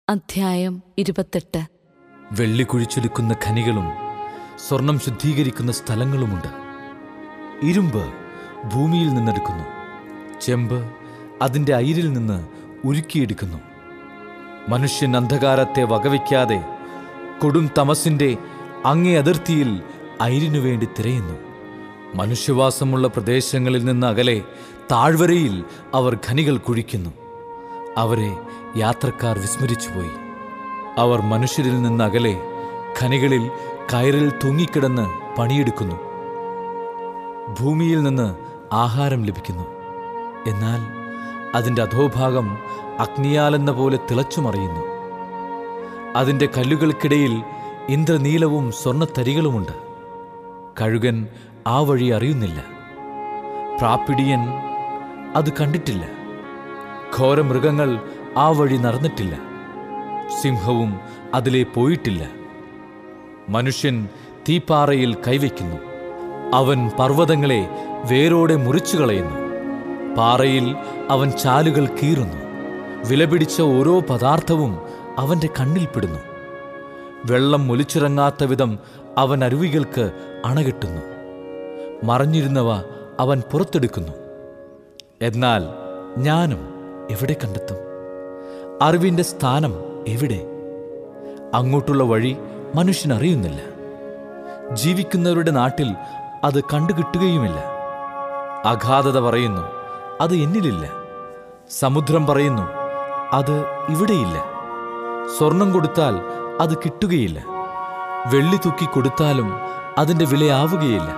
അധ്യായം ഇരുപത്തെട്ട് വെള്ളി കുഴിച്ചൊലിക്കുന്ന ഖനികളും സ്വർണം ശുദ്ധീകരിക്കുന്ന സ്ഥലങ്ങളുമുണ്ട് ഇരുമ്പ് ഭൂമിയിൽ നിന്നെടുക്കുന്നു ചെമ്പ് അതിൻ്റെ അയിരിൽ നിന്ന് ഉരുക്കിയെടുക്കുന്നു മനുഷ്യൻ അന്ധകാരത്തെ വകവയ്ക്കാതെ കൊടും തമസിൻ്റെ അങ്ങേ അതിർത്തിയിൽ അയിരിനു വേണ്ടി തിരയുന്നു മനുഷ്യവാസമുള്ള പ്രദേശങ്ങളിൽ നിന്ന് അകലെ താഴ്വരയിൽ അവർ ഖനികൾ കുഴിക്കുന്നു അവരെ യാത്രക്കാർ വിസ്മരിച്ചുപോയി അവർ മനുഷ്യരിൽ നിന്ന് അകലെ ഖനികളിൽ കയറിൽ തൂങ്ങിക്കിടന്ന് പണിയെടുക്കുന്നു ഭൂമിയിൽ നിന്ന് ആഹാരം ലഭിക്കുന്നു എന്നാൽ അതിൻ്റെ അധോഭാഗം അഗ്നിയാലെന്ന പോലെ തിളച്ചുമറിയുന്നു അതിൻ്റെ കല്ലുകൾക്കിടയിൽ ഇന്ദ്രനീലവും സ്വർണ്ണത്തരികളുമുണ്ട് കഴുകൻ ആ വഴി അറിയുന്നില്ല പ്രാപ്പിടിയൻ അത് കണ്ടിട്ടില്ല ഘോരമൃഗങ്ങൾ ആ വഴി നടന്നിട്ടില്ല സിംഹവും അതിലെ പോയിട്ടില്ല മനുഷ്യൻ തീപ്പാറയിൽ കൈവയ്ക്കുന്നു അവൻ പർവ്വതങ്ങളെ വേരോടെ മുറിച്ചു കളയുന്നു പാറയിൽ അവൻ ചാലുകൾ കീറുന്നു വിലപിടിച്ച ഓരോ പദാർത്ഥവും അവന്റെ കണ്ണിൽപ്പെടുന്നു വെള്ളം ഒലിച്ചിറങ്ങാത്ത വിധം അവൻ അരുവികൾക്ക് അണകെട്ടുന്നു മറഞ്ഞിരുന്നവ അവൻ പുറത്തെടുക്കുന്നു എന്നാൽ ജ്ഞാനം എവിടെ കണ്ടെത്തും അറിവിന്റെ സ്ഥാനം എവിടെ അങ്ങോട്ടുള്ള വഴി മനുഷ്യൻ അറിയുന്നില്ല ജീവിക്കുന്നവരുടെ നാട്ടിൽ അത് കണ്ടുകിട്ടുകയുമില്ല അഗാധത പറയുന്നു അത് എന്നിലില്ല സമുദ്രം പറയുന്നു അത് ഇവിടെയില്ല സ്വർണം കൊടുത്താൽ അത് കിട്ടുകയില്ല വെള്ളി തൂക്കി കൊടുത്താലും അതിന്റെ വിലയാവുകയില്ല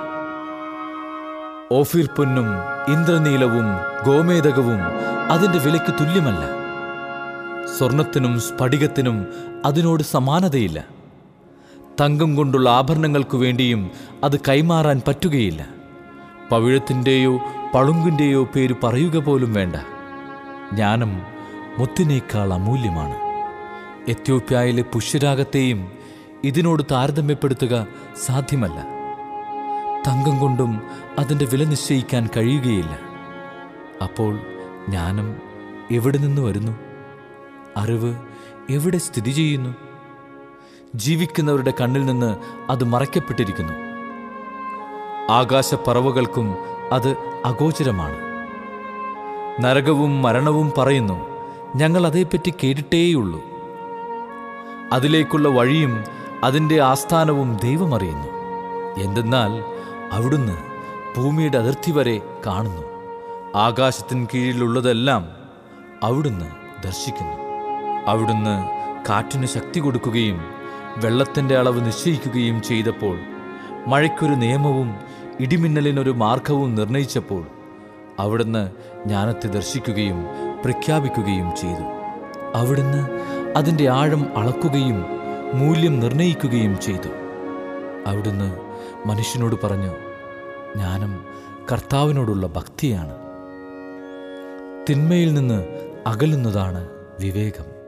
ഓഫീർ പൊന്നും ഇന്ദ്രനീലവും ഗോമേതകവും അതിന്റെ വിലയ്ക്ക് തുല്യമല്ല സ്വർണത്തിനും സ്ഫടികത്തിനും അതിനോട് സമാനതയില്ല തങ്കം കൊണ്ടുള്ള ആഭരണങ്ങൾക്കു വേണ്ടിയും അത് കൈമാറാൻ പറ്റുകയില്ല പവിഴത്തിൻ്റെയോ പളുങ്കിൻ്റെയോ പേര് പറയുക പോലും വേണ്ട ജ്ഞാനം മുത്തിനേക്കാൾ അമൂല്യമാണ് എത്യോപ്യയിലെ പുഷ്യരാഗത്തെയും ഇതിനോട് താരതമ്യപ്പെടുത്തുക സാധ്യമല്ല തങ്കം കൊണ്ടും അതിൻ്റെ വില നിശ്ചയിക്കാൻ കഴിയുകയില്ല അപ്പോൾ ജ്ഞാനം എവിടെ നിന്ന് വരുന്നു അറിവ് എവിടെ സ്ഥിതി ചെയ്യുന്നു ജീവിക്കുന്നവരുടെ കണ്ണിൽ നിന്ന് അത് മറയ്ക്കപ്പെട്ടിരിക്കുന്നു ആകാശപ്പറവുകൾക്കും അത് അഗോചരമാണ് നരകവും മരണവും പറയുന്നു ഞങ്ങൾ അതേപ്പറ്റി കേട്ടിട്ടേയുള്ളൂ അതിലേക്കുള്ള വഴിയും അതിൻ്റെ ആസ്ഥാനവും ദൈവമറിയുന്നു എന്തെന്നാൽ അവിടുന്ന് ഭൂമിയുടെ അതിർത്തി വരെ കാണുന്നു ആകാശത്തിന് കീഴിലുള്ളതെല്ലാം അവിടുന്ന് ദർശിക്കുന്നു അവിടുന്ന് കാറ്റിന് ശക്തി കൊടുക്കുകയും വെള്ളത്തിൻ്റെ അളവ് നിശ്ചയിക്കുകയും ചെയ്തപ്പോൾ മഴയ്ക്കൊരു നിയമവും ഇടിമിന്നലിനൊരു മാർഗവും നിർണയിച്ചപ്പോൾ അവിടുന്ന് ജ്ഞാനത്തെ ദർശിക്കുകയും പ്രഖ്യാപിക്കുകയും ചെയ്തു അവിടുന്ന് അതിൻ്റെ ആഴം അളക്കുകയും മൂല്യം നിർണയിക്കുകയും ചെയ്തു അവിടുന്ന് മനുഷ്യനോട് പറഞ്ഞു ജ്ഞാനം കർത്താവിനോടുള്ള ഭക്തിയാണ് തിന്മയിൽ നിന്ന് അകലുന്നതാണ് വിവേകം